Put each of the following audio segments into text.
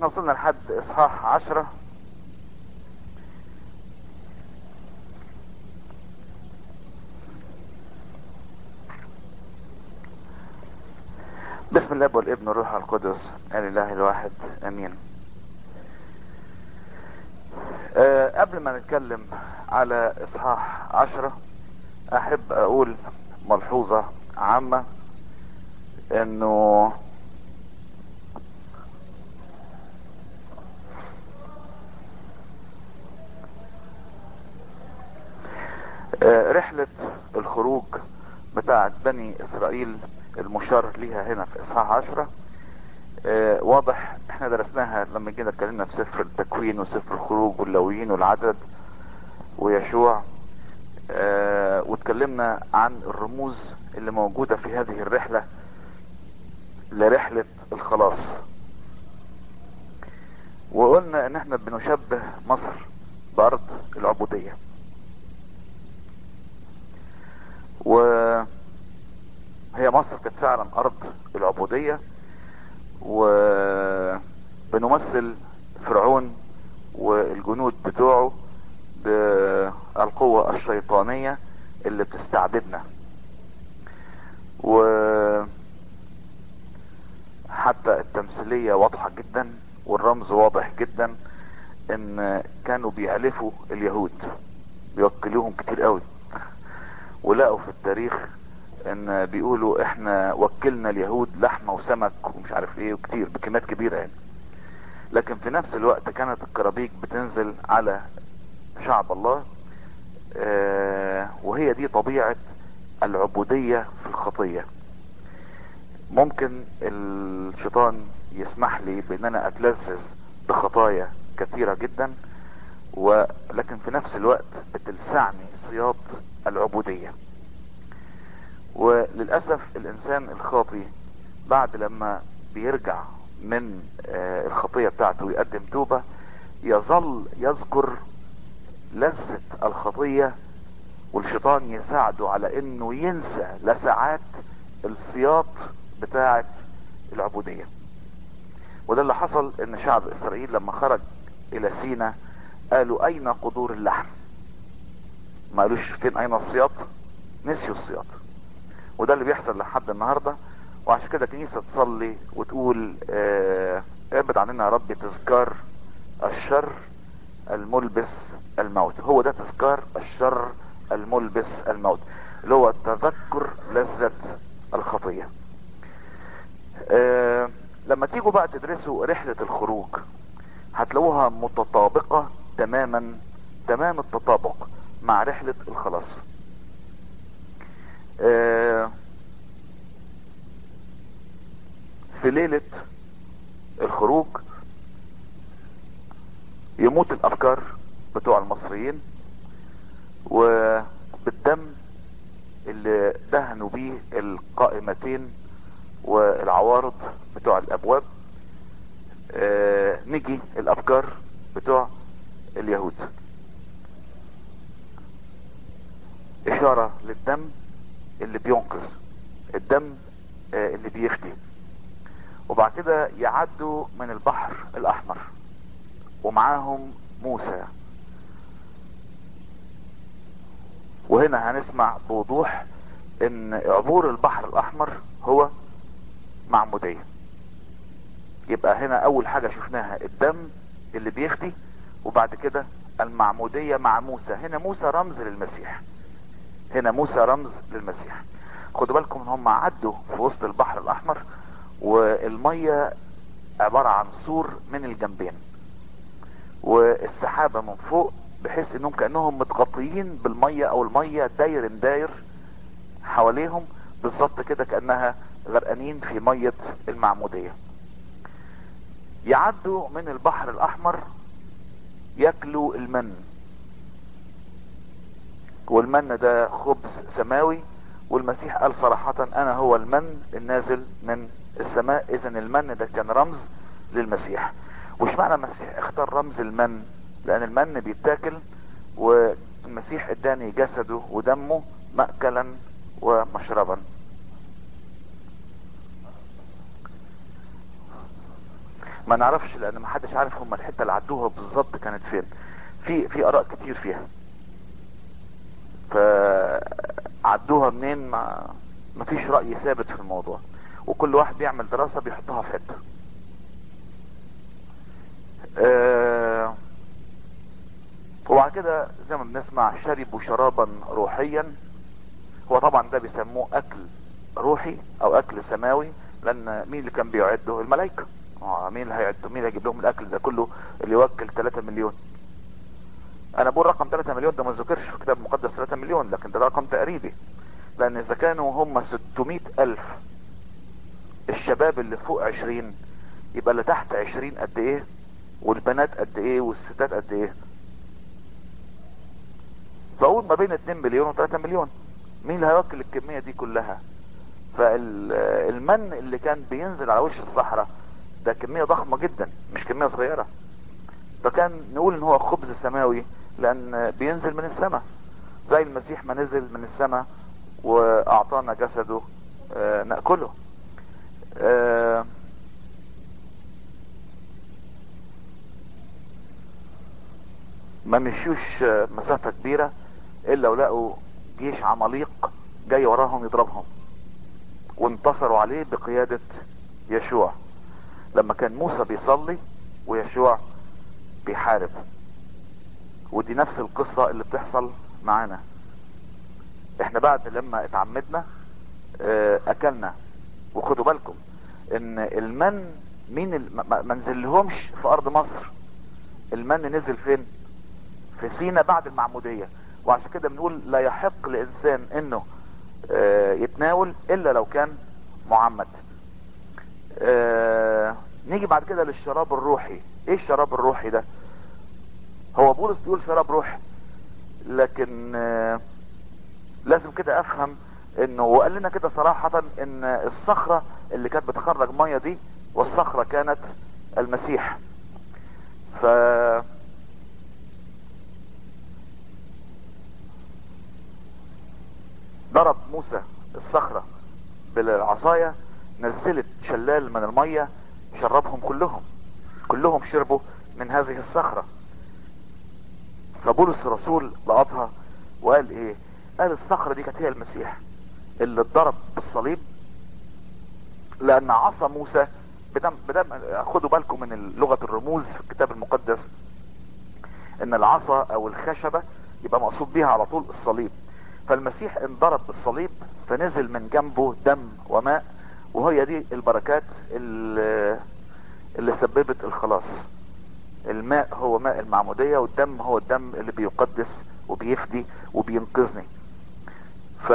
احنا وصلنا لحد اصحاح عشرة بسم الله والابن والروح القدس الاله الواحد امين أه قبل ما نتكلم على اصحاح عشرة احب اقول ملحوظة عامة انه أه رحلة الخروج بتاعت بني اسرائيل المشار ليها هنا في اصحاح عشرة اه واضح احنا درسناها لما جينا اتكلمنا في سفر التكوين وسفر الخروج واللويين والعدد ويشوع اه واتكلمنا عن الرموز اللي موجودة في هذه الرحلة لرحلة الخلاص وقلنا ان احنا بنشبه مصر بارض العبودية و هي مصر كانت فعلا ارض العبودية وبنمثل فرعون والجنود بتوعه بالقوة الشيطانية اللي بتستعبدنا و حتى التمثيلية واضحة جدا والرمز واضح جدا ان كانوا بيعلفوا اليهود بيوكلوهم كتير قوي ولقوا في التاريخ ان بيقولوا احنا وكلنا اليهود لحمة وسمك ومش عارف ايه وكتير بكميات كبيرة يعني لكن في نفس الوقت كانت الكرابيك بتنزل على شعب الله اه وهي دي طبيعة العبودية في الخطية ممكن الشيطان يسمح لي بان انا اتلذذ بخطايا كثيرة جدا ولكن في نفس الوقت بتلسعني صياط العبوديه وللأسف الإنسان الخاطي بعد لما بيرجع من آه الخطية بتاعته ويقدم توبة يظل يذكر لذة الخطية والشيطان يساعده على انه ينسى لساعات السياط بتاعة العبودية وده اللي حصل ان شعب اسرائيل لما خرج الى سينا قالوا اين قدور اللحم ما قالوش فين اين السياط نسيوا السياط وده اللي بيحصل لحد النهاردة وعشان كده كنيسة تصلي وتقول اه ابعد عننا يا رب تذكار الشر الملبس الموت هو ده تذكار الشر الملبس الموت اللي هو تذكر لذة الخطية اه لما تيجوا بقى تدرسوا رحلة الخروج هتلاقوها متطابقة تماما تمام التطابق مع رحلة الخلاص اه في ليلة الخروج يموت الافكار بتوع المصريين وبالدم اللي دهنوا بيه القائمتين والعوارض بتوع الابواب اه نجي الافكار بتوع اليهود اشارة للدم اللي بينقذ الدم اه اللي بيفدي وبعد كده يعدوا من البحر الاحمر ومعاهم موسى وهنا هنسمع بوضوح ان عبور البحر الاحمر هو معمودية يبقى هنا اول حاجة شفناها الدم اللي بيخدي وبعد كده المعمودية مع موسى هنا موسى رمز للمسيح هنا موسى رمز للمسيح خدوا بالكم ان هم عدوا في وسط البحر الاحمر والمية عبارة عن سور من الجنبين والسحابة من فوق بحيث انهم كأنهم متغطيين بالمية او المية داير داير حواليهم بالظبط كده كأنها غرقانين في مية المعمودية يعدوا من البحر الاحمر ياكلوا المن والمن ده خبز سماوي والمسيح قال صراحة انا هو المن النازل من السماء اذا المن ده كان رمز للمسيح وش معنى المسيح اختار رمز المن لان المن بيتاكل والمسيح اداني جسده ودمه مأكلا ومشربا ما نعرفش لان ما حدش عارف هم الحته اللي عدوها بالظبط كانت فين في في اراء كتير فيها فعدوها منين ما ما فيش راي ثابت في الموضوع وكل واحد بيعمل دراسه بيحطها في حته آه وبعد كده زي ما بنسمع شربوا شرابا روحيا هو طبعا ده بيسموه اكل روحي او اكل سماوي لان مين اللي كان بيعده الملائكه آه مين اللي هيعده مين اللي هيجيب لهم الاكل ده كله اللي يوكل 3 مليون انا بقول رقم 3 مليون ده ما ذكرش في الكتاب المقدس 3 مليون لكن ده رقم تقريبي لان اذا كانوا هم 600 الف الشباب اللي فوق 20 يبقى اللي تحت 20 قد ايه والبنات قد ايه والستات قد ايه فاقول ما بين 2 مليون و3 مليون مين اللي هيوكل الكمية دي كلها فالمن اللي كان بينزل على وش الصحراء ده كمية ضخمة جدا مش كمية صغيرة فكان نقول ان هو خبز سماوي لان بينزل من السماء زي المسيح ما نزل من السماء واعطانا جسده آه نأكله آه ما مشيوش مسافة كبيرة الا ولقوا جيش عماليق جاي وراهم يضربهم وانتصروا عليه بقيادة يشوع لما كان موسى بيصلي ويشوع بيحارب ودي نفس القصة اللي بتحصل معانا احنا بعد لما اتعمدنا اكلنا وخدوا بالكم ان المن مين ما نزلهمش في ارض مصر المن نزل فين في سينا بعد المعمودية وعشان كده بنقول لا يحق لانسان انه اه يتناول الا لو كان معمد اه نيجي بعد كده للشراب الروحي ايه الشراب الروحي ده هو بولس بيقول شراب روحي لكن اه لازم كده افهم انه وقال لنا كده صراحة ان الصخرة اللي كانت بتخرج مية دي والصخرة كانت المسيح ف ضرب موسى الصخرة بالعصاية نزلت شلال من المية شربهم كلهم كلهم شربوا من هذه الصخرة فبولس الرسول لقطها وقال ايه قال الصخرة دي كانت هي المسيح اللي اتضرب بالصليب لان عصا موسى بدم بدم خدوا بالكم من لغة الرموز في الكتاب المقدس ان العصا او الخشبة يبقى مقصود بيها على طول الصليب فالمسيح انضرب بالصليب فنزل من جنبه دم وماء وهي دي البركات اللي, اللي سببت الخلاص الماء هو ماء المعمودية والدم هو الدم اللي بيقدس وبيفدي وبينقذني ف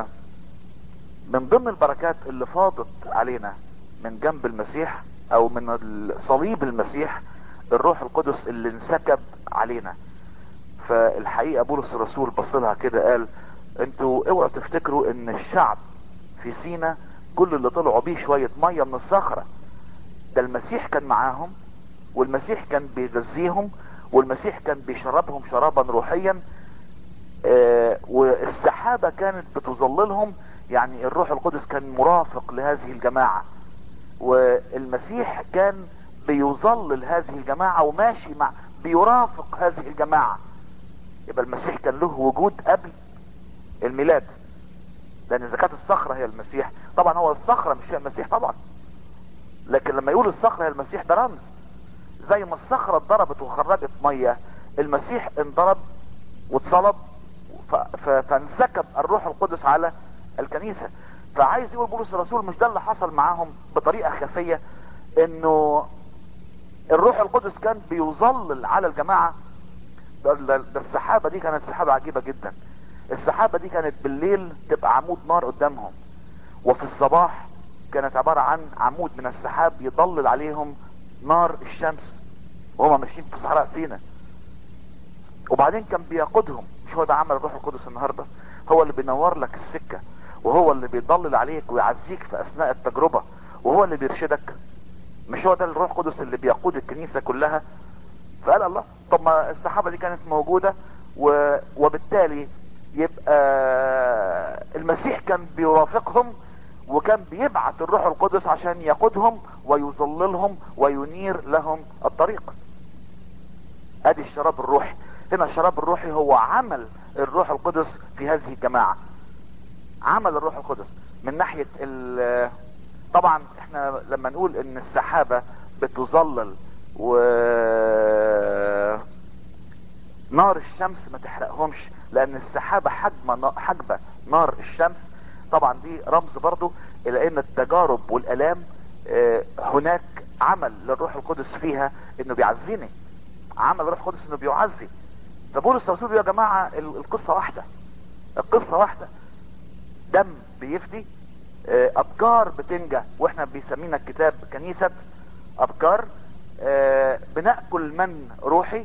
من ضمن البركات اللي فاضت علينا من جنب المسيح او من صليب المسيح الروح القدس اللي انسكب علينا فالحقيقة بولس الرسول بصلها كده قال انتوا اوعوا تفتكروا ان الشعب في سينا كل اللي طلعوا بيه شوية مية من الصخرة ده المسيح كان معاهم والمسيح كان بيغذيهم والمسيح كان بيشربهم شرابا روحيا آه والسحابة كانت بتظللهم يعني الروح القدس كان مرافق لهذه الجماعة والمسيح كان بيظلل هذه الجماعة وماشي مع بيرافق هذه الجماعة يبقى المسيح كان له وجود قبل الميلاد لان اذا كانت الصخرة هي المسيح طبعا هو الصخرة مش هي المسيح طبعا لكن لما يقول الصخرة هي المسيح ده رمز زي ما الصخرة اتضربت وخرجت مية المسيح انضرب واتصلب فانسكب الروح القدس على الكنيسة فعايز يقول بولس الرسول مش ده اللي حصل معاهم بطريقة خفية انه الروح القدس كان بيظلل على الجماعة ده, ده السحابة دي كانت سحابة عجيبة جدا السحابة دي كانت بالليل تبقى عمود نار قدامهم وفي الصباح كانت عبارة عن عمود من السحاب يضلل عليهم نار الشمس وهم ماشيين في صحراء سينا وبعدين كان بيقودهم مش هو ده عمل الروح القدس النهاردة هو اللي بينور لك السكة وهو اللي بيضلل عليك ويعزيك في اثناء التجربة وهو اللي بيرشدك مش هو ده الروح القدس اللي بيقود الكنيسة كلها فقال الله طب ما السحابة دي كانت موجودة و... وبالتالي يبقى المسيح كان بيرافقهم وكان بيبعت الروح القدس عشان يقودهم ويظللهم وينير لهم الطريق ادي الشراب الروحي هنا الشراب الروحي هو عمل الروح القدس في هذه الجماعة عمل الروح القدس من ناحية ال طبعا احنا لما نقول ان السحابة بتظلل و نار الشمس ما تحرقهمش لان السحابة حجم حجبة نار الشمس طبعا دي رمز برضو الى ان التجارب والالام اه هناك عمل للروح القدس فيها انه بيعزيني عمل الروح القدس انه بيعزي فبولس الرسول يا جماعة القصة واحدة القصة واحدة دم بيفدي اه ابكار بتنجى واحنا بيسمينا الكتاب كنيسة ابكار اه بنأكل من روحي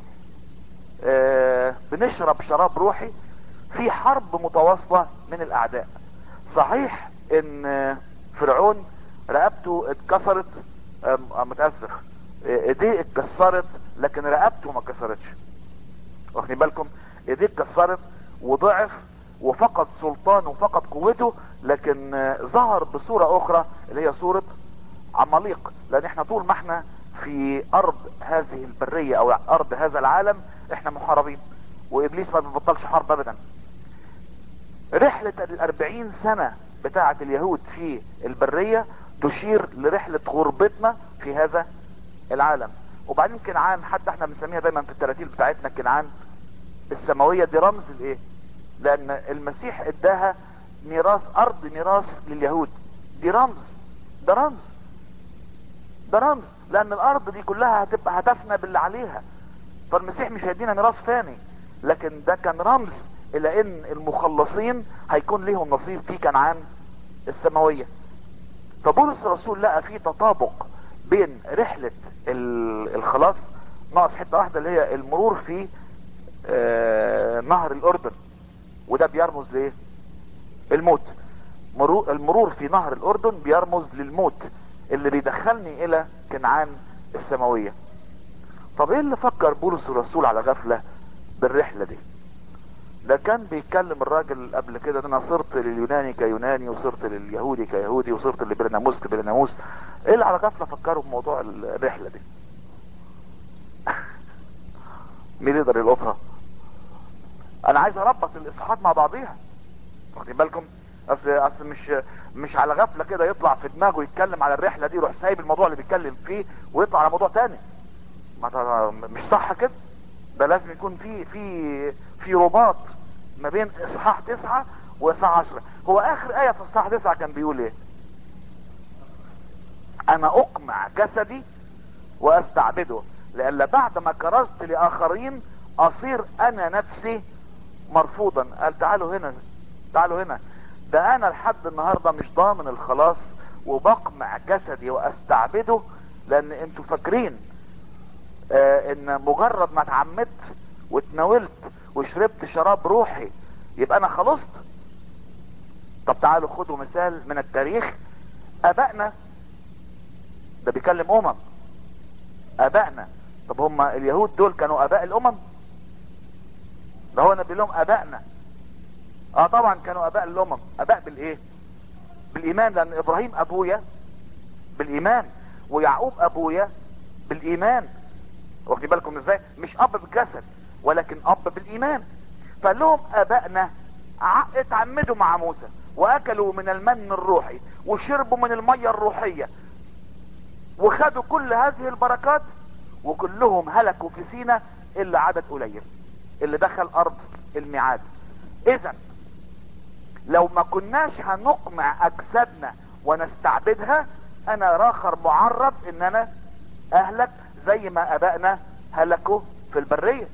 بنشرب شراب روحي في حرب متواصلة من الاعداء صحيح ان فرعون رقبته اتكسرت متأسف ايديه اتكسرت لكن رقبته ما اتكسرتش واخدين بالكم ايديه اتكسرت وضعف وفقد سلطانه وفقد قوته لكن ظهر بصورة اخرى اللي هي صورة عماليق لان احنا طول ما احنا في ارض هذه البرية او ارض هذا العالم احنا محاربين وابليس ما بيبطلش حرب ابدا رحلة الاربعين سنة بتاعة اليهود في البرية تشير لرحلة غربتنا في هذا العالم وبعدين كنعان حتى احنا بنسميها دايما في التراتيل بتاعتنا كنعان السماوية دي رمز لايه لان المسيح اداها ميراث ارض ميراث لليهود دي رمز ده رمز ده رمز لان الارض دي كلها هتبقى هتفنى باللي عليها فالمسيح مش هيدينا ميراث فاني لكن ده كان رمز الى ان المخلصين هيكون ليهم نصيب في كنعان السماوية فبولس الرسول لقى في تطابق بين رحلة الخلاص ناقص حتة واحدة اللي هي المرور في آه نهر الاردن وده بيرمز لايه الموت المرور في نهر الاردن بيرمز للموت اللي بيدخلني الى كنعان السماوية طب ايه اللي فكر بولس الرسول على غفلة بالرحلة دي ده كان بيتكلم الراجل قبل كده انا صرت لليوناني كيوناني وصرت لليهودي كيهودي وصرت لبرناموس كبرناموس ايه اللي على غفلة فكروا بموضوع الرحلة دي مين يقدر يلقطها انا عايز اربط الاصحاحات مع بعضيها واخدين بالكم اصل اصل مش مش على غفله كده يطلع في دماغه يتكلم على الرحله دي يروح سايب الموضوع اللي بيتكلم فيه ويطلع على موضوع تاني ما مش صح كده ده لازم يكون في في في رباط ما بين اصحاح تسعة واصحاح عشرة هو اخر ايه في اصحاح تسعة كان بيقول ايه انا اقمع جسدي واستعبده لألا بعد ما كرزت لاخرين اصير انا نفسي مرفوضا قال تعالوا هنا تعالوا هنا ده انا لحد النهاردة مش ضامن الخلاص وبقمع جسدي واستعبده لان انتوا فاكرين آه ان مجرد ما اتعمدت واتناولت وشربت شراب روحي يبقى انا خلصت طب تعالوا خدوا مثال من التاريخ ابائنا ده بيكلم امم ابائنا طب هم اليهود دول كانوا اباء الامم ده هو نبي لهم ابائنا اه طبعا كانوا اباء الامم اباء بالايه بالايمان لان ابراهيم ابويا بالايمان ويعقوب ابويا بالايمان واخدين بالكم ازاي مش اب بالجسد ولكن اب بالايمان فقال لهم ابائنا اتعمدوا مع موسى واكلوا من المن الروحي وشربوا من المية الروحية وخدوا كل هذه البركات وكلهم هلكوا في سينا الا عدد قليل اللي دخل ارض الميعاد اذا لو ما كناش هنقمع اجسادنا ونستعبدها انا راخر معرض ان انا اهلك زي ما ابائنا هلكوا في البرية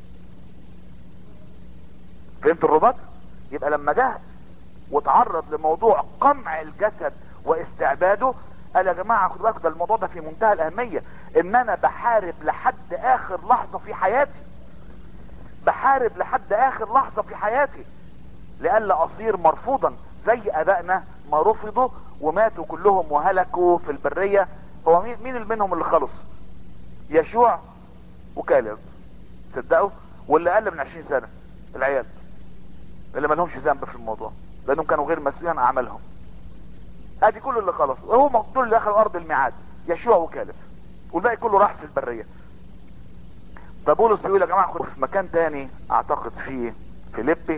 فهمت الرباط يبقى لما جه وتعرض لموضوع قمع الجسد واستعباده قال يا جماعة خدوا بالكم ده الموضوع ده في منتهى الاهمية ان انا بحارب لحد اخر لحظة في حياتي بحارب لحد اخر لحظة في حياتي لألا اصير مرفوضا زي ابائنا ما رفضوا وماتوا كلهم وهلكوا في البرية هو مين مين اللي منهم اللي خلص يشوع وكالب تصدقوا واللي اقل من 20 سنة العيال اللي ما لهمش ذنب في الموضوع لانهم كانوا غير مسؤولين عن اعمالهم ادي كل اللي خلص وهو دول اللي اخذوا ارض الميعاد يشوع وكالب والباقي كله راح في البريه فبولس بيقول يا جماعه خد في مكان تاني اعتقد فيه فيليبي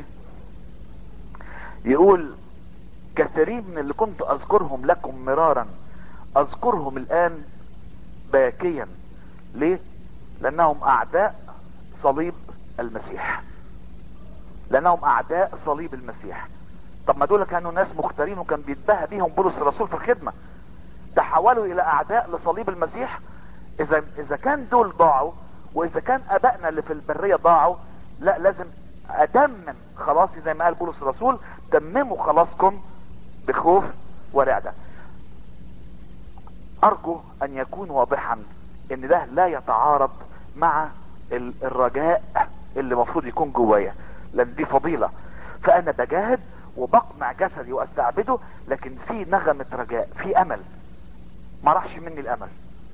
يقول كثيرين من اللي كنت اذكرهم لكم مرارا اذكرهم الان باكيا ليه لانهم اعداء صليب المسيح لانهم اعداء صليب المسيح طب ما دول كانوا ناس مختارين وكان بيتباهى بيهم بولس الرسول في الخدمه تحولوا الى اعداء لصليب المسيح اذا اذا كان دول ضاعوا واذا كان ابائنا اللي في البريه ضاعوا لا لازم اتمم خلاصي زي ما قال بولس الرسول تمموا خلاصكم بخوف ورعده ارجو ان يكون واضحا ان ده لا يتعارض مع ال- الرجاء اللي المفروض يكون جوايا لان دي فضيله فانا بجاهد وبقمع جسدي واستعبده لكن في نغمه رجاء في امل ما راحش مني الامل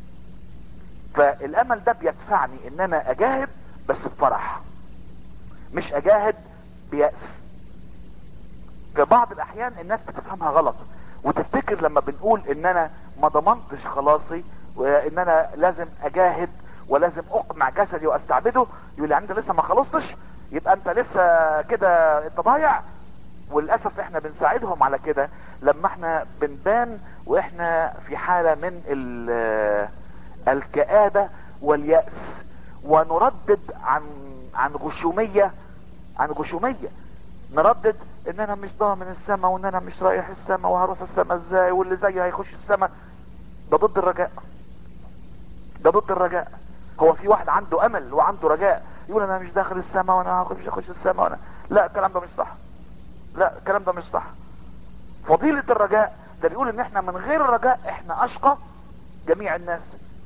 فالامل ده بيدفعني ان انا اجاهد بس بفرح مش اجاهد بيأس في بعض الاحيان الناس بتفهمها غلط وتفتكر لما بنقول ان انا ما ضمنتش خلاصي وان انا لازم اجاهد ولازم اقمع جسدي واستعبده يقول لي انت لسه ما خلصتش يبقى انت لسه كده انت ضايع وللاسف احنا بنساعدهم على كده لما احنا بنبان واحنا في حالة من ال- الكآبة واليأس ونردد عن عن غشومية عن غشومية نردد ان انا مش ضامن السماء وان انا مش رايح السماء وهروح السماء ازاي واللي زيي هيخش السماء ده ضد الرجاء ده ضد الرجاء هو في واحد عنده امل وعنده رجاء يقول انا مش داخل السماء وانا مش هخش السماء وانا لا الكلام ده مش صح لا الكلام ده مش صح فضيلة الرجاء ده بيقول ان احنا من غير الرجاء احنا اشقى جميع الناس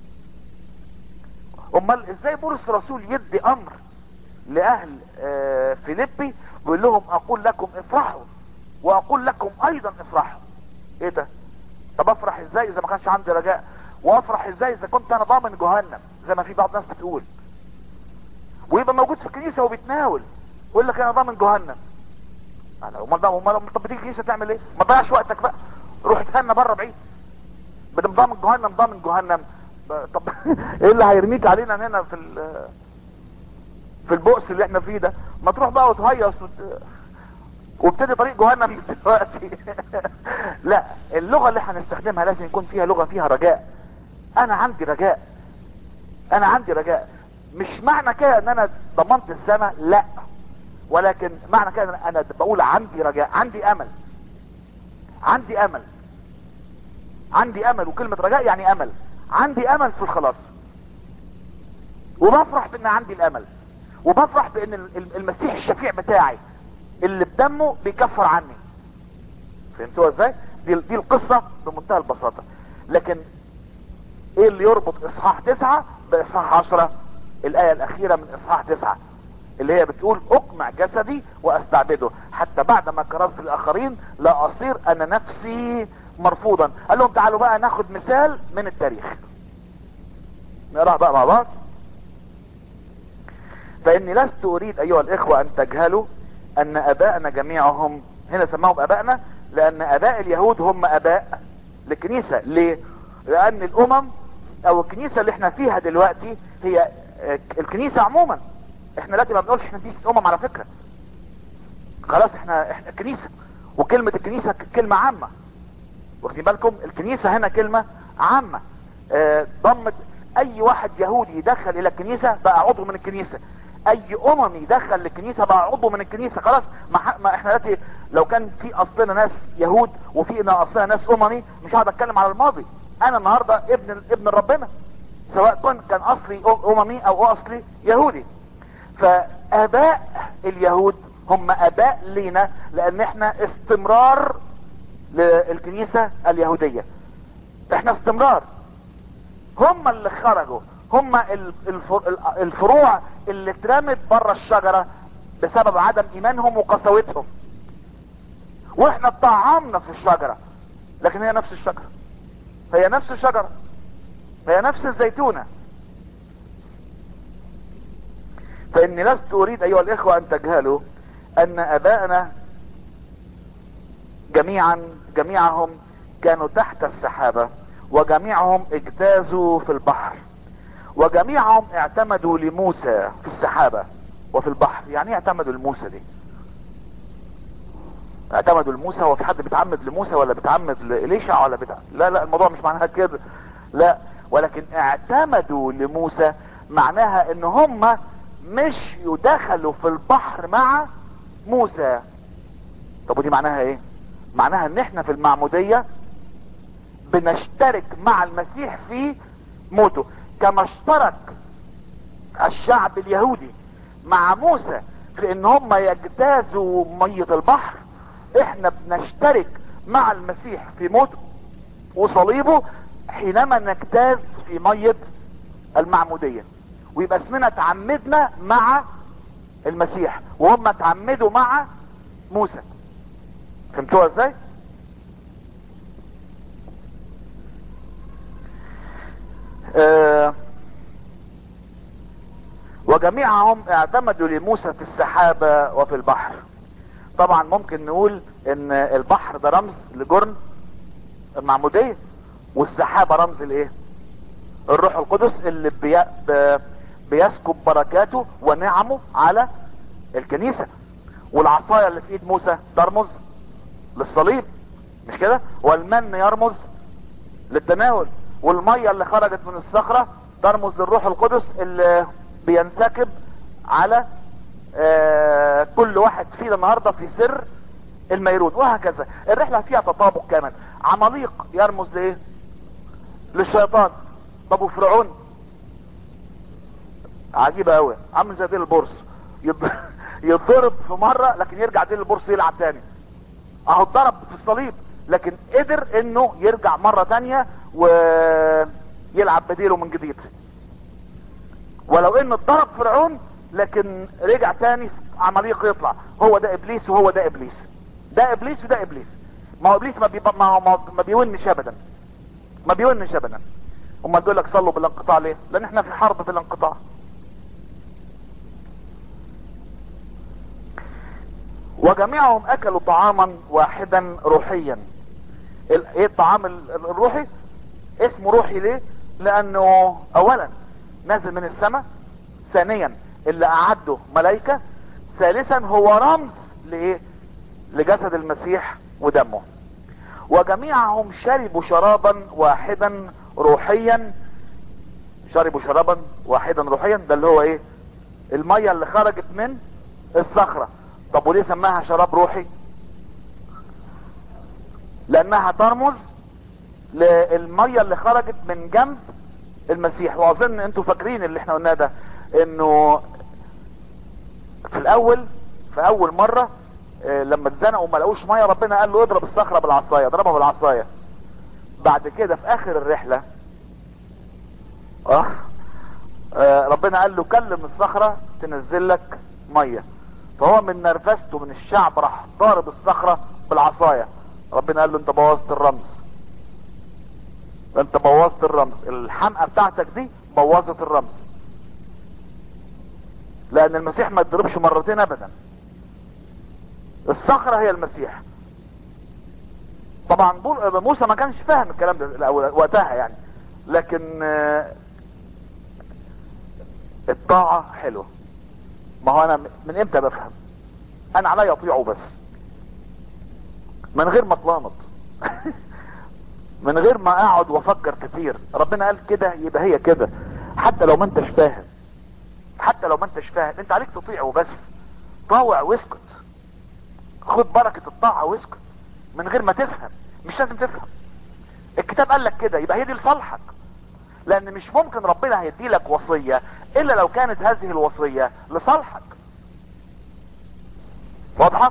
امال ازاي بولس الرسول يدي امر لاهل آه، فيليبي ويقول لهم اقول لكم افرحوا واقول لكم ايضا افرحوا ايه ده طب افرح ازاي اذا ما كانش عندي رجاء وافرح ازاي اذا كنت انا ضامن جهنم زي ما في بعض الناس بتقول ويبقى موجود في الكنيسه وبيتناول ويقول لك انا ضامن جهنم انا امال ده امال طب بتيجي الكنيسه تعمل ايه ما تضيعش وقتك بقى روح اتهنى بره بعيد بدل ضامن جهنم ضامن جهنم ب- طب ايه اللي هيرميك علينا هنا في ال- في البؤس اللي احنا فيه ده ما تروح بقى وتهيص وت... وابتدي طريق جهنم من دلوقتي لا اللغه اللي هنستخدمها لازم يكون فيها لغه فيها رجاء انا عندي رجاء انا عندي رجاء مش معنى كده ان انا ضمنت السماء لا ولكن معنى كده إن انا بقول عندي رجاء عندي امل عندي امل عندي امل وكلمة رجاء يعني امل عندي امل في الخلاص وبفرح بان عندي الامل وبفرح بان ال- ال- المسيح الشفيع بتاعي اللي بدمه بيكفر عني فهمتوها ازاي دي, دي القصة بمنتهى البساطة لكن ايه اللي يربط اصحاح تسعة باصحاح عشرة الاية الاخيرة من اصحاح تسعة اللي هي بتقول اقمع جسدي واستعبده حتى بعد ما كرست الاخرين لا اصير انا نفسي مرفوضا قال لهم تعالوا بقى ناخد مثال من التاريخ نقرأ بقى مع بعض فاني لست اريد ايها الاخوة ان تجهلوا ان اباءنا جميعهم هنا سماهم اباءنا لان اباء اليهود هم اباء للكنيسة ليه لان الامم او الكنيسة اللي احنا فيها دلوقتي هي آه، الكنيسة عموما احنا دلوقتي ما بنقولش احنا كنيسة امم على فكرة خلاص احنا احنا كنيسة وكلمة الكنيسة ك- كلمة عامة واخدين بالكم الكنيسة هنا كلمة عامة آه، ضمت اي واحد يهودي يدخل الى الكنيسة بقى عضو من الكنيسة اي اممي يدخل للكنيسة بقى عضو من الكنيسة خلاص ما, ح- ما احنا دلوقتي لو كان في اصلنا ناس يهود وفي اصلنا ناس اممي مش هقعد اتكلم على الماضي انا النهاردة ابن ابن ربنا سواء كان كان اصلي اممي او اصلي يهودي فاباء اليهود هم اباء لينا لان احنا استمرار للكنيسة اليهودية احنا استمرار هم اللي خرجوا هم ال- الف- الفروع اللي اترمت بره الشجرة بسبب عدم ايمانهم وقساوتهم واحنا اتطعمنا في الشجرة لكن هي نفس الشجرة هي نفس الشجرة هي نفس الزيتونة فاني لست اريد ايها الاخوة ان تجهلوا ان اباءنا جميعا جميعهم كانوا تحت السحابة وجميعهم اجتازوا في البحر وجميعهم اعتمدوا لموسى في السحابة وفي البحر يعني ايه اعتمدوا لموسى دي اعتمدوا لموسى هو في حد بيتعمد لموسى ولا بيتعمد لإليشع ولا بتاع لا لا الموضوع مش معناها كده لا ولكن اعتمدوا لموسى معناها ان هم مش يدخلوا في البحر مع موسى طب ودي معناها ايه معناها ان احنا في المعمودية بنشترك مع المسيح في موته كما اشترك الشعب اليهودي مع موسى في ان هم يجتازوا مية البحر احنا بنشترك مع المسيح في موته وصليبه حينما نجتاز في مية المعمودية ويبقى اسمنا تعمدنا مع المسيح وهم تعمدوا مع موسى فهمتوها ازاي آه وجميعهم اعتمدوا لموسى في السحابة وفي البحر طبعا ممكن نقول ان البحر ده رمز لجرن المعمودية والسحابة رمز لايه الروح القدس اللي بي... ب... بيسكب بركاته ونعمه على الكنيسة والعصاية اللي في ايد موسى ترمز للصليب مش كده والمن يرمز للتناول والمية اللي خرجت من الصخرة ترمز للروح القدس اللي بينسكب على آه كل واحد فينا النهاردة في سر الميرون وهكذا الرحلة فيها تطابق كامل عماليق يرمز لايه للشيطان طب وفرعون عجيبة قوي عامل زي ديل البورس يتضرب في مرة لكن يرجع ديل البورس يلعب تاني اهو اتضرب في الصليب لكن قدر انه يرجع مرة تانية ويلعب بديله من جديد ولو انه اتضرب فرعون لكن رجع تاني عمليق يطلع هو ده ابليس وهو ده ابليس ده ابليس وده ابليس ما هو ابليس ما, بي... ما, هو ما بيونش ابدا ما بيونش ابدا امال بيقول لك صلوا بالانقطاع ليه لان احنا في حرب بالانقطاع وجميعهم اكلوا طعاما واحدا روحيا ايه الطعام الروحي اسمه روحي ليه لانه اولا نازل من السماء ثانيا اللي اعده ملائكة ثالثا هو رمز لايه لجسد المسيح ودمه وجميعهم شربوا شرابا واحدا روحيا شربوا شرابا واحدا روحيا ده اللي هو ايه المية اللي خرجت من الصخرة طب وليه سماها شراب روحي لانها ترمز للمية اللي خرجت من جنب المسيح واظن انتوا فاكرين اللي احنا قلناه ده انه في الاول في اول مرة اه لما اتزنقوا وما لقوش ميه ربنا قال له اضرب الصخره بالعصايه اضربها بالعصايه بعد كده في اخر الرحله اه, اه ربنا قال له كلم الصخره تنزل لك ميه فهو من نرفزته من الشعب راح ضارب الصخره بالعصايه ربنا قال له انت بوظت الرمز انت بوظت الرمز الحمقى بتاعتك دي بوظت الرمز لان المسيح ما يضربش مرتين ابدا الصخرة هي المسيح طبعا موسى ما كانش فاهم الكلام ده وقتها يعني لكن الطاعة حلوة ما هو انا من امتى بفهم انا عليا اطيعه بس من غير ما اتلامط من غير ما اقعد وافكر كتير ربنا قال كده يبقى هي كده حتى لو ما انتش فاهم حتى لو ما انتش فاهم انت عليك تطيعه بس طاوع واسكت خد بركة الطاعة واسكت من غير ما تفهم مش لازم تفهم الكتاب قال لك كده يبقى هي دي لصالحك لان مش ممكن ربنا هيدي لك وصية الا لو كانت هذه الوصية لصالحك واضحة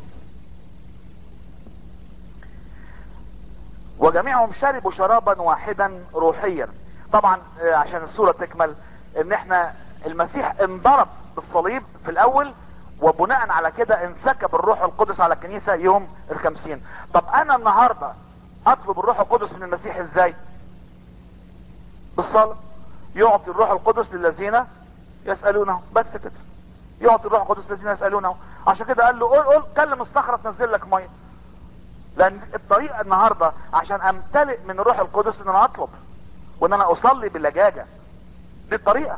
وجميعهم شربوا شرابا واحدا روحيا طبعا عشان الصورة تكمل ان احنا المسيح انضرب بالصليب في الاول وبناء على كده انسكب الروح القدس على الكنيسة يوم الخمسين طب انا النهاردة اطلب الروح القدس من المسيح ازاي بالصلاة يعطي الروح القدس للذين يسألونه بس كده يعطي الروح القدس للذين يسألونه عشان كده قال له قول قول كلم الصخرة تنزل لك مية لان الطريقة النهاردة عشان امتلئ من الروح القدس ان انا اطلب وان انا اصلي باللجاجة دي الطريقة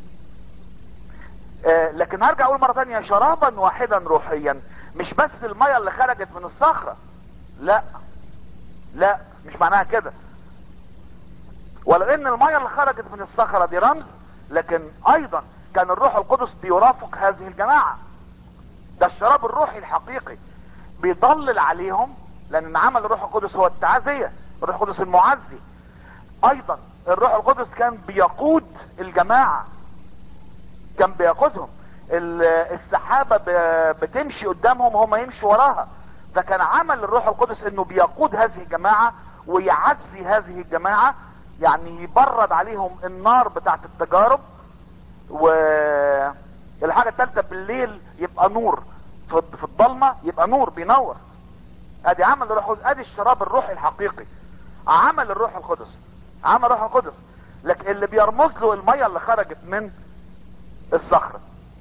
آه لكن هرجع اقول مرة تانية شرابا واحدا روحيا مش بس المية اللي خرجت من الصخرة لا لا مش معناها كده ولو ان المية اللي خرجت من الصخرة دي رمز لكن ايضا كان الروح القدس بيرافق هذه الجماعة ده الشراب الروحي الحقيقي بيضلل عليهم لان عمل الروح القدس هو التعزية الروح القدس المعزي ايضا الروح القدس كان بيقود الجماعة كان بيقودهم السحابة بتمشي قدامهم وهم يمشوا وراها فكان عمل الروح القدس انه بيقود هذه الجماعة ويعزي هذه الجماعة يعني يبرد عليهم النار بتاعت التجارب والحاجة الثالثة بالليل يبقى نور في الضلمة يبقى نور بينور ادي عمل الروح القدس ادي الشراب الروحي الحقيقي عمل الروح القدس عمل الروح القدس لكن اللي بيرمز له المية اللي خرجت من الصخرة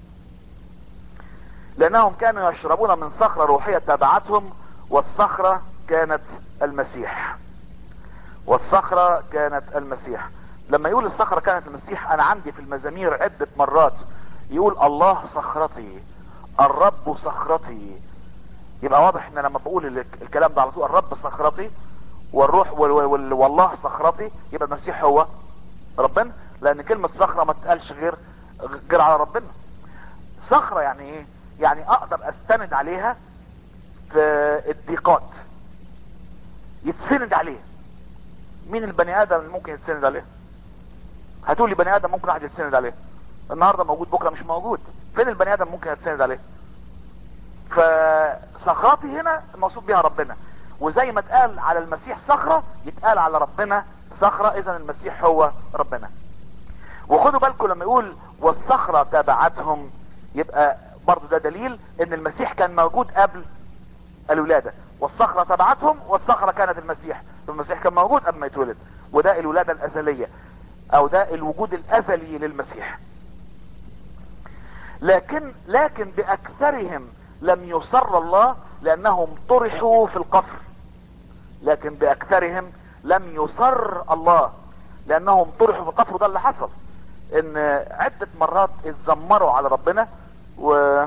لانهم كانوا يشربون من صخرة روحية تبعتهم والصخرة كانت المسيح والصخرة كانت المسيح لما يقول الصخرة كانت المسيح انا عندي في المزامير عدة مرات يقول الله صخرتي الرب صخرتي يبقى واضح ان لما بقول الكلام ده على طول الرب صخرتي والروح والله صخرتي يبقى المسيح هو ربنا لان كلمة صخرة ما تقالش غير غير على ربنا صخرة يعني ايه يعني اقدر استند عليها في الضيقات يتسند عليه مين البني ادم اللي ممكن يتسند عليه هتقول لي بني ادم ممكن واحد يتسند عليه النهارده موجود بكره مش موجود فين البني ادم ممكن يتسند عليه فصخرتي هنا المقصود بها ربنا وزي ما اتقال على المسيح صخرة يتقال على ربنا صخرة اذا المسيح هو ربنا وخدوا بالكم لما يقول والصخرة تبعتهم يبقى برضو ده دليل ان المسيح كان موجود قبل الولادة والصخرة تبعتهم والصخرة كانت المسيح المسيح كان موجود قبل ما يتولد وده الولادة الازلية او ده الوجود الازلي للمسيح لكن لكن باكثرهم لم يصر الله لانهم طرحوا في القفر لكن باكثرهم لم يصر الله لانهم طرحوا في القفر وده اللي حصل ان عدة مرات اتذمروا على ربنا و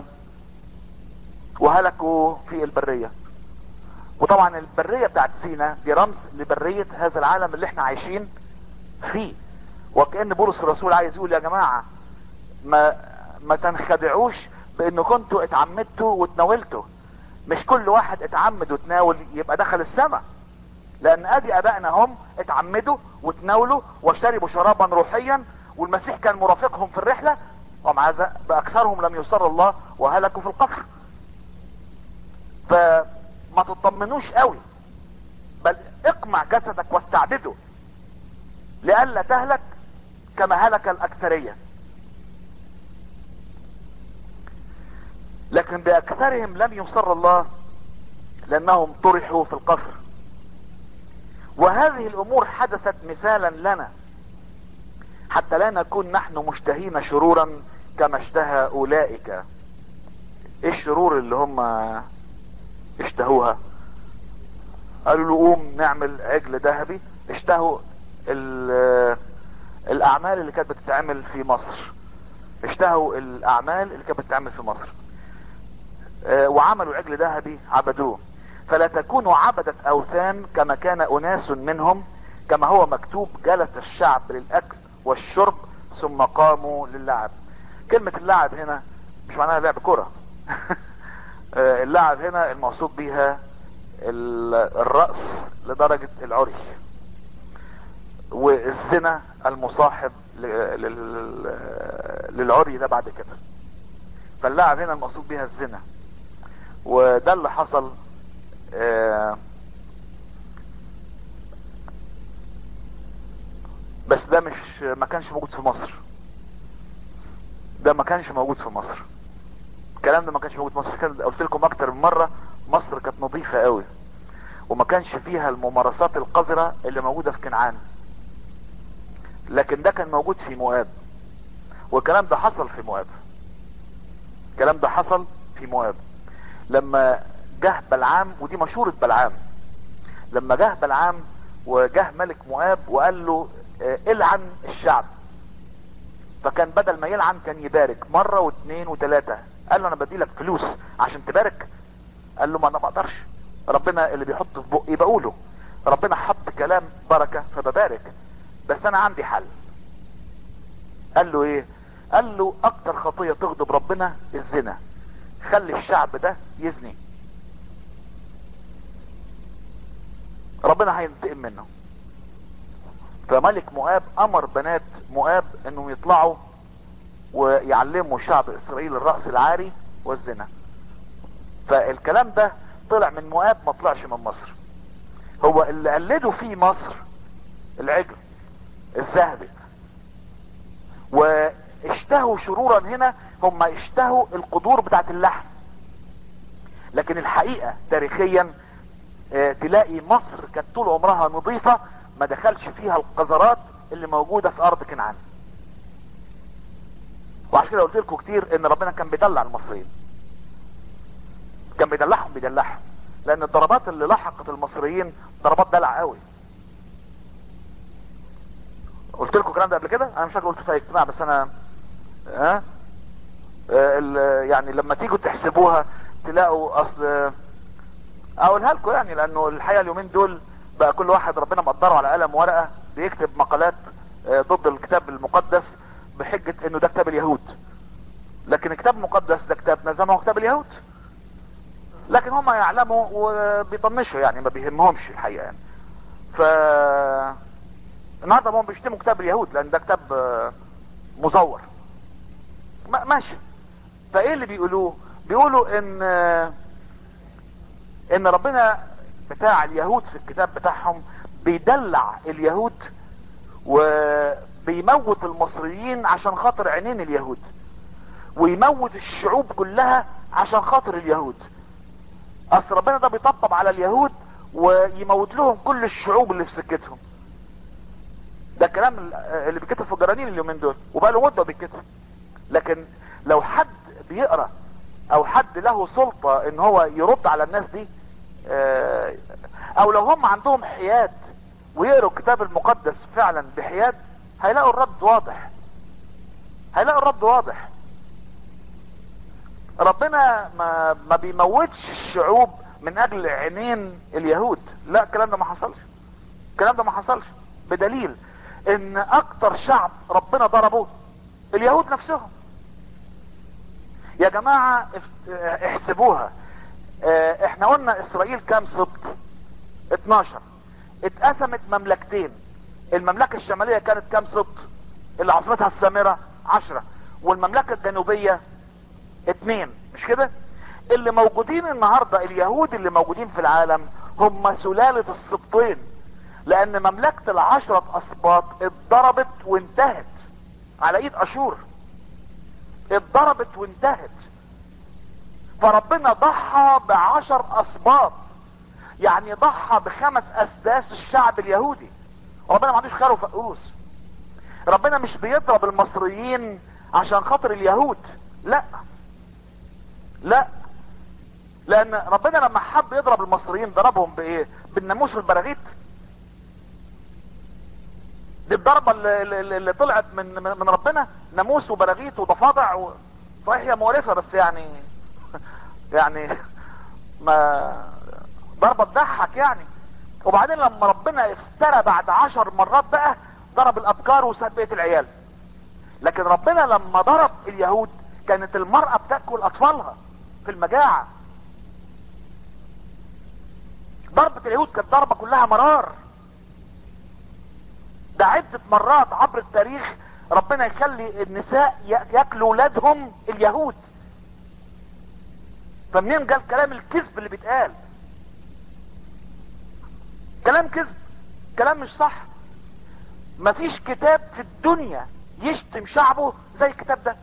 وهلكوا في البرية وطبعا البرية بتاعت سينا دي رمز لبرية هذا العالم اللي احنا عايشين فيه وكأن بولس الرسول عايز يقول يا جماعة ما ما تنخدعوش بان كنتوا اتعمدتوا وتناولتوا مش كل واحد اتعمد وتناول يبقى دخل السماء لان ادي ابائنا هم اتعمدوا وتناولوا وشربوا شرابا روحيا والمسيح كان مرافقهم في الرحلة ومع ذلك باكثرهم لم يصر الله وهلكوا في القفر فما تطمنوش قوي بل اقمع جسدك واستعبده لئلا تهلك كما هلك الاكثريه لكن باكثرهم لم يصر الله لانهم طرحوا في القفر وهذه الامور حدثت مثالا لنا حتى لا نكون نحن مشتهين شرورا كما اشتهى اولئك ايه الشرور اللي هم اشتهوها قالوا له قوم نعمل عجل ذهبي اشتهوا الاعمال اللي كانت بتتعمل في مصر اشتهوا الاعمال اللي كانت بتتعمل في مصر اه وعملوا عجل ذهبي عبدوه فلا تكونوا عبدة اوثان كما كان اناس منهم كما هو مكتوب جلس الشعب للاكل والشرب ثم قاموا للعب كلمة اللعب هنا مش معناها لعب كرة اللعب هنا المقصود بيها الرأس لدرجة العري والزنا المصاحب للعري ده بعد كده فاللعب هنا المقصود بيها الزنا وده اللي حصل بس ده مش ما كانش موجود في مصر ده ما كانش موجود في مصر الكلام ده ما كانش موجود في مصر كان قلت لكم اكتر من مرة مصر كانت نظيفة قوي وما كانش فيها الممارسات القذرة اللي موجودة في كنعان لكن ده كان موجود في مؤاب والكلام ده حصل في مؤاب الكلام ده حصل في مؤاب لما جه بلعام ودي مشورة بلعام لما جه بلعام وجه ملك مؤاب وقال له اه العن الشعب فكان بدل ما يلعن كان يبارك مرة واثنين وثلاثة قال له انا بدي لك فلوس عشان تبارك قال له ما انا ما اقدرش ربنا اللي بيحط في بقي بقوله ربنا حط كلام بركة فببارك بس انا عندي حل قال له ايه قال له اكتر خطية تغضب ربنا الزنا خلي الشعب ده يزني ربنا هينتقم منه فملك مؤاب امر بنات مؤاب انهم يطلعوا ويعلموا شعب اسرائيل الرأس العاري والزنا فالكلام ده طلع من مؤاب ما طلعش من مصر هو اللي قلدوا فيه مصر العجل الذهبي واشتهوا شرورا هنا هم اشتهوا القدور بتاعت اللحم لكن الحقيقة تاريخيا اه تلاقي مصر كانت طول عمرها نظيفة ما دخلش فيها القذرات اللي موجودة في ارض كنعان وعشان كده قلت لكم كتير ان ربنا كان بيدلع المصريين كان بيدلعهم بيدلعهم لان الضربات اللي لحقت المصريين ضربات دلع قوي قلت لكم الكلام ده قبل كده انا مش فاكر قلت في اجتماع بس انا ها أه؟ يعني لما تيجوا تحسبوها تلاقوا اصل اقولها لكم يعني لانه الحقيقه اليومين دول بقى كل واحد ربنا مقدره على قلم ورقه بيكتب مقالات ضد الكتاب المقدس بحجه انه ده كتاب اليهود لكن الكتاب المقدس ده كتابنا زي ما هو كتاب اليهود لكن هم يعلموا وبيطنشوا يعني ما بيهمهمش الحقيقه يعني ف النهارده هم بيشتموا كتاب اليهود لان ده كتاب مزور ماشي فايه اللي بيقولوه بيقولوا ان ان ربنا بتاع اليهود في الكتاب بتاعهم بيدلع اليهود وبيموت المصريين عشان خاطر عينين اليهود ويموت الشعوب كلها عشان خاطر اليهود اصل ربنا ده بيطبطب على اليهود ويموت لهم كل الشعوب اللي في سكتهم ده الكلام اللي بيتكتب في الجرانين اليومين دول وبقى له مده بيتكتب لكن لو حد بيقرا او حد له سلطه ان هو يرد على الناس دي او لو هم عندهم حياد ويقروا الكتاب المقدس فعلا بحياد هيلاقوا الرد واضح هيلاقوا الرد واضح ربنا ما, ما بيموتش الشعوب من اجل عينين اليهود لا الكلام ده ما حصلش الكلام ده ما حصلش بدليل ان اكتر شعب ربنا ضربه اليهود نفسهم يا جماعة احسبوها اه احنا قلنا اسرائيل كام سبط 12 اتقسمت مملكتين المملكة الشمالية كانت كام سبط اللي عاصمتها السامرة 10 والمملكة الجنوبية اتنين مش كده اللي موجودين النهاردة اليهود اللي موجودين في العالم هم سلالة السبطين لان مملكة العشرة اسباط اتضربت وانتهت على ايد اشور اتضربت وانتهت فربنا ضحى بعشر اسباط يعني ضحى بخمس اسداس الشعب اليهودي ربنا ما عندوش خير وفقوس ربنا مش بيضرب المصريين عشان خاطر اليهود لا لا لان ربنا لما حب يضرب المصريين ضربهم بايه بالناموس والبراغيث دي الضربة اللي, اللي طلعت من من ربنا ناموس وبراغيث وضفادع و... صحيح هي مقرفة بس يعني يعني ما ضربة تضحك يعني وبعدين لما ربنا افترى بعد عشر مرات بقى ضرب الابكار وساب بقية العيال لكن ربنا لما ضرب اليهود كانت المرأة بتأكل اطفالها في المجاعة ضربة اليهود كانت ضربة كلها مرار ده عدة مرات عبر التاريخ ربنا يخلي النساء ياكلوا ولادهم اليهود فمنين جال كلام الكذب اللي بيتقال كلام كذب كلام مش صح مفيش كتاب في الدنيا يشتم شعبه زي الكتاب ده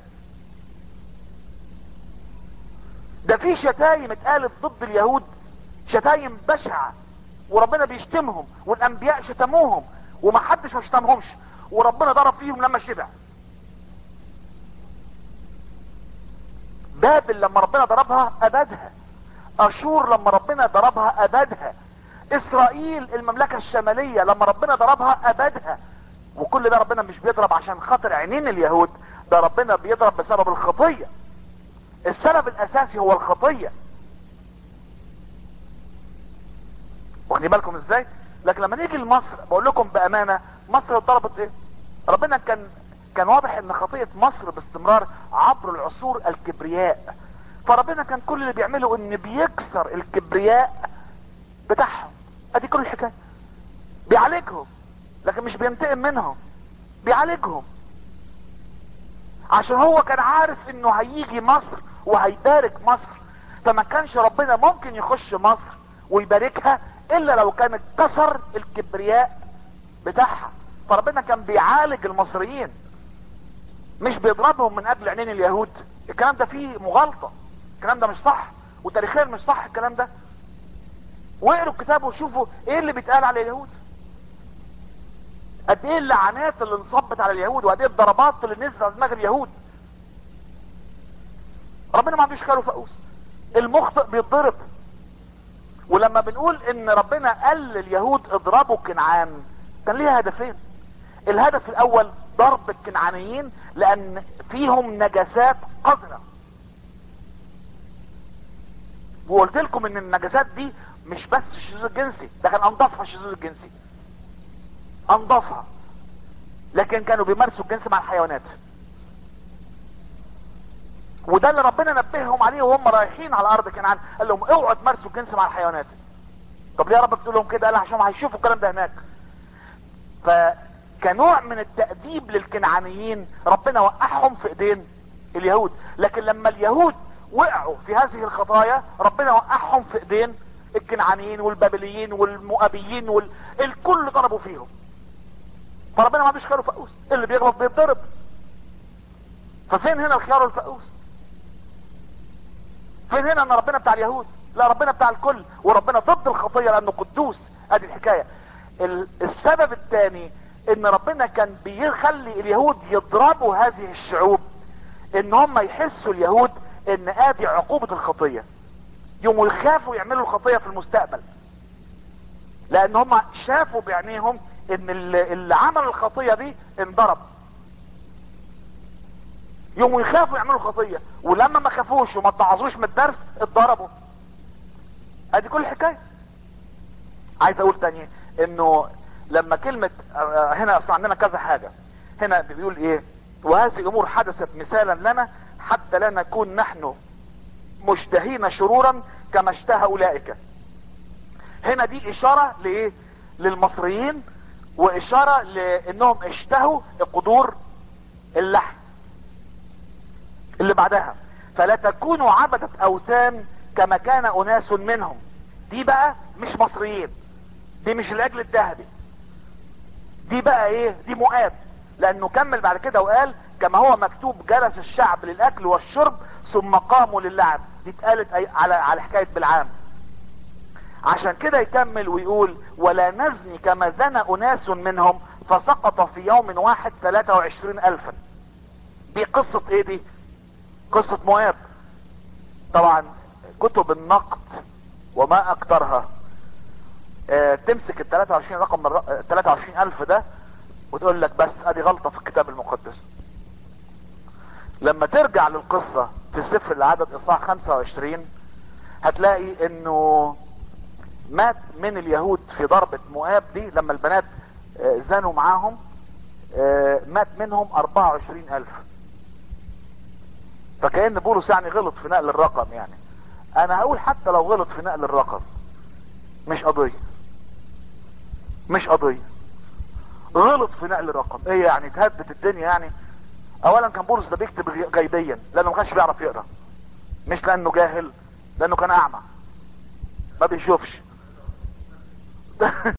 ده في شتايم اتقالت ضد اليهود شتايم بشعة وربنا بيشتمهم والانبياء شتموهم ومحدش ما شتمهمش وربنا ضرب فيهم لما شبع بابل لما ربنا ضربها ابادها اشور لما ربنا ضربها ابادها اسرائيل المملكة الشمالية لما ربنا ضربها ابدها وكل ده ربنا مش بيضرب عشان خاطر عينين اليهود ده ربنا بيضرب بسبب الخطية السبب الاساسي هو الخطية واخدين بالكم ازاي لكن لما نيجي لمصر بقول لكم بامانة مصر اتضربت ايه ربنا كان كان واضح ان خطية مصر باستمرار عبر العصور الكبرياء فربنا كان كل اللي بيعمله ان بيكسر الكبرياء بتاعهم ادي كل الحكاية بيعالجهم لكن مش بينتقم منهم بيعالجهم عشان هو كان عارف انه هيجي مصر وهيبارك مصر فما كانش ربنا ممكن يخش مصر ويباركها الا لو كان اتكسر الكبرياء بتاعها فربنا كان بيعالج المصريين مش بيضربهم من اجل عينين اليهود الكلام ده فيه مغالطة الكلام ده مش صح وتاريخيا مش صح الكلام ده واقروا الكتاب وشوفوا ايه اللي بيتقال على اليهود قد ايه اللعنات اللي انصبت على اليهود وقد ايه الضربات اللي نزلت على دماغ اليهود ربنا ما عندوش خير وفقوس المخطئ بيتضرب ولما بنقول ان ربنا قال لليهود اضربوا كنعان كان ليها هدفين الهدف الاول ضرب الكنعانيين لان فيهم نجاسات قذرة وقلت لكم ان النجاسات دي مش بس الشذوذ الجنسي ده كان انضفها الشذوذ الجنسي انضفها لكن كانوا بيمارسوا الجنس مع الحيوانات وده اللي ربنا نبههم عليه وهم رايحين على ارض كنعان قال لهم اوعوا تمارسوا الجنس مع الحيوانات طب ليه يا رب بتقول لهم كده قال عشان هيشوفوا الكلام ده هناك فكنوع من التأديب للكنعانيين ربنا وقعهم في ايدين اليهود لكن لما اليهود وقعوا في هذه الخطايا ربنا وقعهم في ايدين الكنعانيين والبابليين والمؤابيين وال... الكل ضربوا فيهم فربنا ما عندوش خيار وفقوس اللي بيغلط بيتضرب ففين هنا الخيار والفقوس فين هنا ان ربنا بتاع اليهود لا ربنا بتاع الكل وربنا ضد الخطية لانه قدوس ادي الحكاية ال- السبب الثاني ان ربنا كان بيخلي اليهود يضربوا هذه الشعوب ان هم يحسوا اليهود ان ادي عقوبة الخطية يوم يخافوا يعملوا الخطية في المستقبل لان هم شافوا بعينيهم ان اللي اللي عمل الخطية دي انضرب يوم يخافوا يعملوا خطية ولما ما خافوش وما اتعظوش من الدرس اتضربوا ادي كل الحكاية عايز اقول تاني انه لما كلمة آه، هنا اصلا عندنا كذا حاجة هنا بيقول ايه وهذه الامور حدثت مثالا لنا حتى لا نكون نحن مشتهين شرورا كما اشتهى اولئك هنا دي اشارة لايه للمصريين واشارة لانهم اشتهوا قدور اللحم اللي بعدها فلا تكونوا عبدة اوثان كما كان اناس منهم دي بقى مش مصريين دي مش العجل الذهبي دي بقى ايه دي مؤاب لانه كمل بعد كده وقال كما هو مكتوب جلس الشعب للاكل والشرب ثم قاموا للعب دي اتقالت أي- على على حكايه بالعام عشان كده يكمل ويقول ولا نزني كما زنى اناس منهم فسقط في يوم واحد 23 الفا دي قصة ايه دي قصة مؤاب طبعا كتب النقد وما اكترها آه، تمسك ال 23 رقم من الر- آه، 23 الف ده وتقول لك بس ادي غلطة في الكتاب المقدس لما ترجع للقصة في سفر العدد اصحاح 25 هتلاقي انه مات من اليهود في ضربة مؤاب دي لما البنات آه، زنوا معاهم آه، مات منهم 24 الف فكأن بولس يعني غلط في نقل الرقم يعني انا هقول حتى لو غلط في نقل الرقم مش قضية مش قضية غلط في نقل الرقم ايه يعني تهدت الدنيا يعني اولا كان بولس ده بيكتب غي- غيبيا لانه ما كانش بيعرف يقرا مش لانه جاهل لانه كان اعمى ما بيشوفش